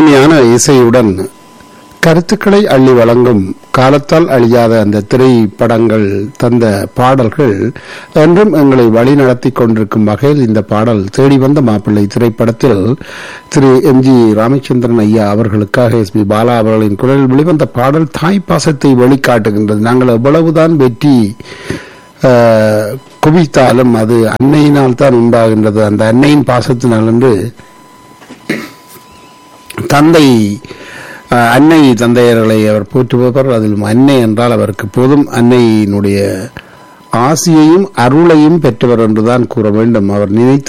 இனிமையான இசையுடன் கருத்துக்களை அள்ளி வழங்கும் காலத்தால் அழியாத அந்த திரைப்படங்கள் தந்த பாடல்கள் என்றும் எங்களை வழி நடத்தி கொண்டிருக்கும் வகையில் இந்த பாடல் தேடி வந்த மாப்பிள்ளை திரைப்படத்தில் திரு எம் ஜி ராமச்சந்திரன் ஐயா அவர்களுக்காக எஸ் பி பாலா அவர்களின் குரலில் வெளிவந்த பாடல் தாய் பாசத்தை வெளிக்காட்டுகின்றது நாங்கள் எவ்வளவுதான் வெற்றி ஆஹ், குவித்தாலும் அது அன்னையினால் தான் உண்டாகின்றது அந்த அன்னையின் பாசத்தினால் என்று தந்தை அஹ், அன்னை தந்தையர்களை அவர் போற்றுபவர் அதில் அன்னை என்றால் அவருக்கு போதும் அன்னையினுடைய ஆசியையும் அருளையும் பெற்றவர் என்றுதான் கூற வேண்டும் அவர் நினைத்த